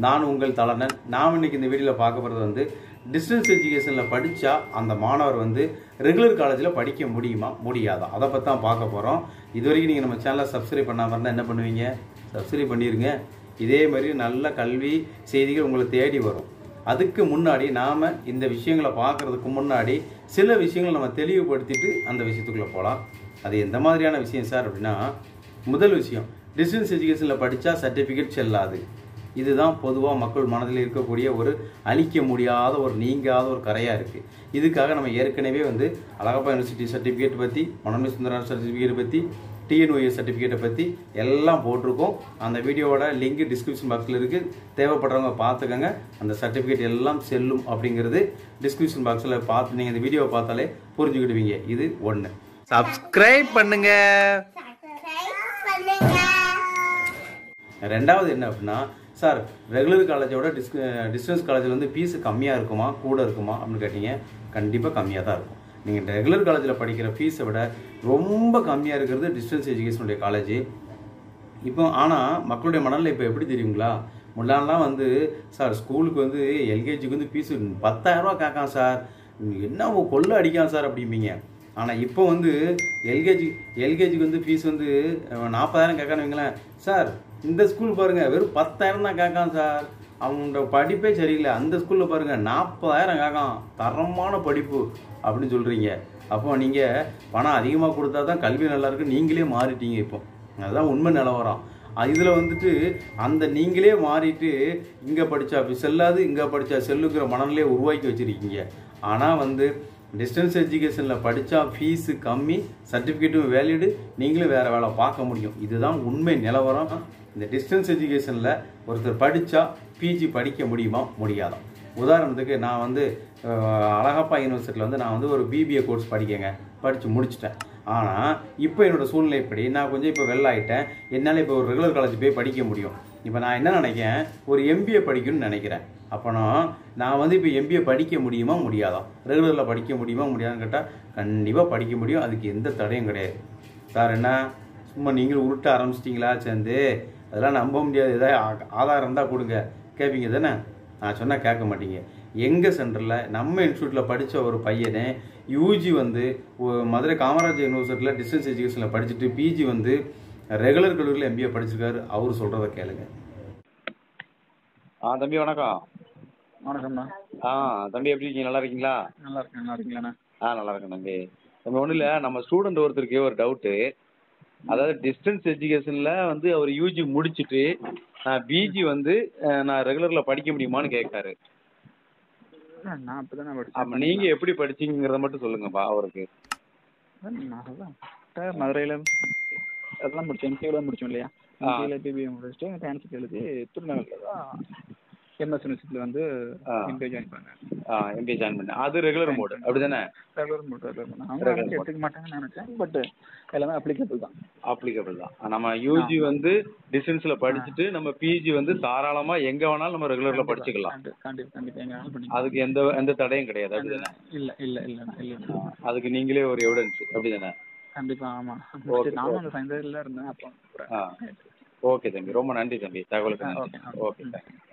நான் உங்கள் தலனன் நாம் இன்னைக்கு இந்த வீடியோவில் பார்க்க போகிறது வந்து டிஸ்டன்ஸ் எஜுகேஷனில் படித்தா அந்த மாணவர் வந்து ரெகுலர் காலேஜில் படிக்க முடியுமா முடியாதா அதை பற்றி தான் பார்க்க போகிறோம் இது வரைக்கும் நீங்கள் நம்ம சேனலை சப்ஸ்கிரைப் பண்ணாமல் இருந்தால் என்ன பண்ணுவீங்க சப்ஸ்கிரைப் பண்ணிடுங்க இதே மாதிரி நல்ல கல்வி செய்திகள் உங்களை தேடி வரும் அதுக்கு முன்னாடி நாம் இந்த விஷயங்களை பார்க்கறதுக்கு முன்னாடி சில விஷயங்களை நம்ம தெளிவுபடுத்திட்டு அந்த விஷயத்துக்குள்ளே போகலாம் அது எந்த மாதிரியான விஷயம் சார் அப்படின்னா முதல் விஷயம் டிஸ்டன்ஸ் எஜுகேஷனில் படித்தா சர்டிஃபிகேட் செல்லாது இதுதான் பொதுவாக மக்கள் மனதில் இருக்கக்கூடிய ஒரு அழிக்க முடியாத ஒரு நீங்காத ஒரு கரையாக இருக்குது இதுக்காக நம்ம ஏற்கனவே வந்து அழகப்பா யூனிவர்சிட்டி சர்டிஃபிகேட் பற்றி மனோன்மை சுந்தரா சர்டிஃபிகேட் பற்றி டிஎன்ஒஎஸ் சர்டிஃபிகேட்டை பற்றி எல்லாம் போட்டிருக்கோம் அந்த வீடியோவோட லிங்க் டிஸ்கிரிப்ஷன் பாக்ஸில் இருக்குது தேவைப்படுறவங்க பார்த்துக்கோங்க அந்த சர்டிஃபிகேட் எல்லாம் செல்லும் அப்படிங்கிறது டிஸ்கிரிப்ஷன் பாக்ஸில் பார்த்து நீங்கள் இந்த வீடியோவை பார்த்தாலே புரிஞ்சுக்கிடுவீங்க இது ஒன்று சப்ஸ்கிரைப் பண்ணுங்க ரெண்டாவது என்ன அப்படின்னா சார் ரெகுலர் காலேஜோட டிஸ் டிஸ்டன்ஸ் காலேஜில் வந்து ஃபீஸ் கம்மியாக இருக்குமா கூட இருக்குமா அப்படின்னு கேட்டீங்க கண்டிப்பாக கம்மியாக தான் இருக்கும் நீங்கள் ரெகுலர் காலேஜில் படிக்கிற ஃபீஸை விட ரொம்ப கம்மியாக இருக்கிறது டிஸ்டன்ஸ் எஜுகேஷனுடைய காலேஜ் இப்போ ஆனால் மக்களுடைய மனநிலை இப்போ எப்படி தெரியுங்களா முன்னாடிலாம் வந்து சார் ஸ்கூலுக்கு வந்து எல்கேஜிக்கு வந்து ஃபீஸு பத்தாயிரரூவா கேட்கான் சார் என்ன ஓ கொள்ள அடிக்கான் சார் அப்படிம்பீங்க ஆனால் இப்போ வந்து எல்கேஜி எல்கேஜிக்கு வந்து ஃபீஸ் வந்து நாற்பதாயிரம் கேட்கான்னு வைங்களேன் சார் இந்த ஸ்கூல் பாருங்கள் வெறும் பத்தாயிரம் தான் கேட்கான் சார் அவங்களோட படிப்பே சரியில்லை அந்த ஸ்கூலில் பாருங்கள் நாற்பதாயிரம் கேட்கான் தரமான படிப்பு அப்படின்னு சொல்கிறீங்க அப்போ நீங்கள் பணம் அதிகமாக கொடுத்தா தான் கல்வி நல்லா இருக்கு நீங்களே மாறிட்டீங்க இப்போ அதுதான் உண்மை நிலவரம் இதில் வந்துட்டு அந்த நீங்களே மாறிட்டு இங்கே படித்தா செல்லாது இங்கே படித்தா செல்லுங்கிற மனநிலையை உருவாக்கி வச்சுருக்கீங்க ஆனால் வந்து டிஸ்டன்ஸ் எஜுகேஷனில் படித்தா ஃபீஸு கம்மி சர்டிஃபிகேட்டும் வேலிடு நீங்களும் வேறு வேலை பார்க்க முடியும் இதுதான் உண்மை நிலவரம் இந்த டிஸ்டன்ஸ் எஜுகேஷனில் ஒருத்தர் படித்தா பிஜி படிக்க முடியுமா முடியாதா உதாரணத்துக்கு நான் வந்து அஹ், அழகப்பா யூனிவர்சிட்டியில் வந்து நான் வந்து ஒரு பிபிஏ கோர்ஸ் படிக்கங்க படித்து முடிச்சிட்டேன் ஆனால் இப்போ என்னோட சூழ்நிலை இப்படி நான் கொஞ்சம் இப்போ வெள்ள ஆகிட்டேன் என்னால் இப்போ ஒரு ரெகுலர் காலேஜ் போய் படிக்க முடியும் இப்போ நான் என்ன நினைக்கிறேன் ஒரு எம்பிஏ படிக்கணும்னு நினைக்கிறேன் அப்போனா நான் வந்து இப்போ எம்பிஏ படிக்க முடியுமா முடியாதா ரெகுலரில் படிக்க முடியுமா முடியாதுன்னு கேட்டால் கண்டிப்பாக படிக்க முடியும் அதுக்கு எந்த தடையும் கிடையாது சார் என்ன சும்மா நீங்களும் உருட்ட ஆரம்பிச்சிட்டிங்களா சேர்ந்து அதெல்லாம் நம்ப முடியாது ஏதாவது ஆ- ஆதாரம் இருந்தால் கொடுங்க கேட்பீங்க தானே நான் சொன்னால் கேட்க மாட்டீங்க எங்கள் சென்டரில் நம்ம இன்ஸ்டியூட்டில் படித்த ஒரு பையனே யூஜி வந்து ஒ- மதுரை காமராஜர் யூனிவர்சிட்டியில் டிஸ்டன்ஸ் எஜுகேஷனில் படிச்சுட்டு பிஜி வந்து ரெகுலர் கல்லூரியில் எம்பிஏ படிச்சிருக்காரு அவர் சொல்கிறத கேளுங்க ஆ தம்பி வணக்கம் வணக்கம்ண்ணா ஆ தம்பி எப்படி இருக்கீங்க நல்லா இருக்கீங்களா நல்லா இருக்கேன் நல்லா இருக்கீங்களாண்ணா ஆ நல்லா இருக்கேன் தம்பி நம்ம ஒன்றும் இல்லை நம்ம ஸ்டூடெண்ட் ஒருத்தருக்கு ஒரு டவுட்டு அதாவது டிஸ்டன்ஸ் எஜுகேஷனில் வந்து அவர் யூஜி முடிச்சுட்டு நான் பிஜி வந்து அஹ், நான் ரெகுலரில் படிக்க முடியுமான்னு கேட்காரு அண்ணா, நான் அப்போ தானே அப்போ படித்தேன் நீங்கள் எப்படி படிச்சீங்கிறத மட்டும் சொல்லுங்கப்பா அவருக்கு நான் அதான் சார் மதுரையில் அதெல்லாம் முடிச்சேன் எம்சிஏ தான் முடிச்சோம் இல்லையா ஆ. எம்சிஏல பிபிஏ முடிச்சுட்டு டான்ஸ் எழுதி திருநெல்வேலியில் தான் எம்எஸ் யூனிவர்சிட்டியில் வந்து ஆ. எம்பிஏ ஜாயின் பண்ணேன் ஆ எம்பிஏ ஜாயின் பண்ண அது ரெகுலர் மோடு அப்படி தானே ரெகுலர் மட்டும் ரெகுலர் பண்ணேன் அவங்க Regular நினச்சி எடுத்துக்க மாட்டாங்கன்னு நினச்சேன் பட் எல்லாமே அப்ளிகபிள் தான் அப்ளிகபிள் தான் நம்ம யூஜி வந்து டிஸ்டன்ஸில் படிச்சுட்டு நம்ம பிஜி வந்து தாராளமாக எங்கே வேணாலும் நம்ம ரெகுலரில் படிச்சுக்கலாம் கண்டிப்பா கண்டிப்பா கண்டிப்பா எங்க வேணாலும் பண்ணி அதுக்கு எந்த எந்த தடையும் கிடையாது அப்படி தானே இல்லை இல்லை இல்லைண்ணா இல்லைண்ணா அதுக்கு நீங்களே ஒரு எவிடன்ஸ் அப்படி தானே கண்டிப்பா ஆமாம் Okay, நானும் okay. அந்த சைன்ஸில் இருந்தேன் அப்போ ஆ ஓகே தம்பி ரொம்ப நன்றி தம்பி தகவலுக்கு ஆ, நன்றி okay, ஓகே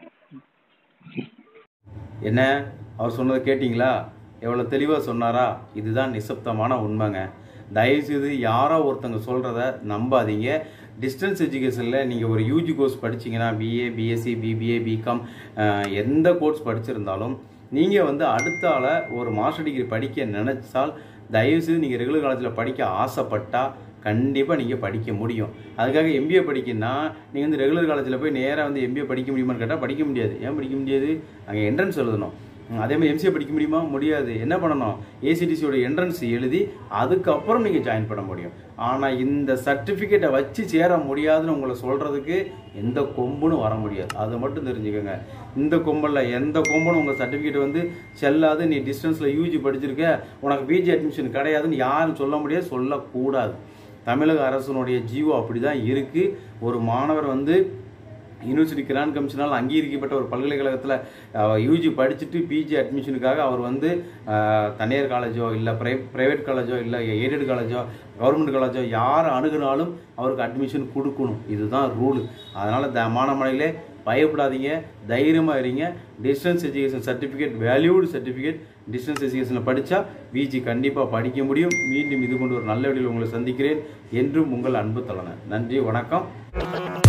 என்ன அவர் சொன்னதை கேட்டிங்களா எவ்வளோ தெளிவாக சொன்னாரா இதுதான் நிசப்தமான உண்மைங்க தயவுசெய்து யாரோ ஒருத்தங்க சொல்கிறத நம்பாதீங்க டிஸ்டன்ஸ் எஜுகேஷனில் நீங்கள் ஒரு யூஜி கோர்ஸ் படிச்சீங்கன்னா பிஏ பிஎஸ்சி பிபிஏ பிகாம் எந்த கோர்ஸ் படிச்சிருந்தாலும் நீங்கள் வந்து அடுத்த ஆளை ஒரு மாஸ்டர் டிகிரி படிக்க நினைச்சால் தயவுசெய்து நீங்கள் ரெகுலர் காலேஜில் படிக்க ஆசைப்பட்டா கண்டிப்பாக நீங்கள் படிக்க முடியும் அதுக்காக எம்பிஏ படிக்கணும்னா நீங்கள் வந்து ரெகுலர் காலேஜில் போய் நேராக வந்து எம்பிஏ படிக்க முடியுமான்னு கேட்டால் படிக்க முடியாது ஏன் படிக்க முடியாது அங்கே என்ட்ரன்ஸ் எழுதணும் ம், அதே மாதிரி எம்சிஏ படிக்க முடியுமா முடியாது என்ன பண்ணணும் ஏசிடிசியோட என்ட்ரன்ஸ் எழுதி அதுக்கப்புறம் நீங்கள் ஜாயின் பண்ண முடியும் ஆனால் இந்த சர்டிஃபிகேட்டை வச்சு சேர முடியாதுன்னு உங்களை சொல்கிறதுக்கு எந்த கொம்புன்னு வர முடியாது அதை மட்டும் தெரிஞ்சுக்கோங்க இந்த கொம்பில் எந்த கொம்புன்னு உங்கள் சர்டிஃபிகேட் வந்து செல்லாது நீ டிஸ்டன்ஸில் யூஜி படிச்சிருக்க உனக்கு பிஜி அட்மிஷன் கிடையாதுன்னு யாரும் சொல்ல முடியாது சொல்லக்கூடாது தமிழக அரசனுடைய ஜீவோ அப்படி தான் இருக்குது ஒரு மாணவர் வந்து யூனிவர்சிட்டி கிராண்ட் கமிஷனால் அங்கீகரிக்கப்பட்ட ஒரு பல்கலைக்கழகத்தில் யூஜி படிச்சுட்டு பிஜி அட்மிஷனுக்காக அவர் வந்து அஹ், தனியார் காலேஜோ இல்லை ப்ரை ப்ரைவேட் காலேஜோ இல்லை எய்டட் காலேஜோ கவர்மெண்ட் காலேஜோ யார் அணுகுனாலும் அவருக்கு அட்மிஷன் கொடுக்கணும் இதுதான் ரூல் அதனால் த மாணவர்களே பயப்படாதீங்க தைரியமாக இருங்க distance education certificate valued certificate distance எஜுகேஷனில் படித்தா பிஜி கண்டிப்பாக படிக்க முடியும் மீண்டும் இது கொண்டு ஒரு நல்ல வழியில் உங்களை சந்திக்கிறேன் என்றும் உங்கள் அன்பு தலைவன் நன்றி வணக்கம்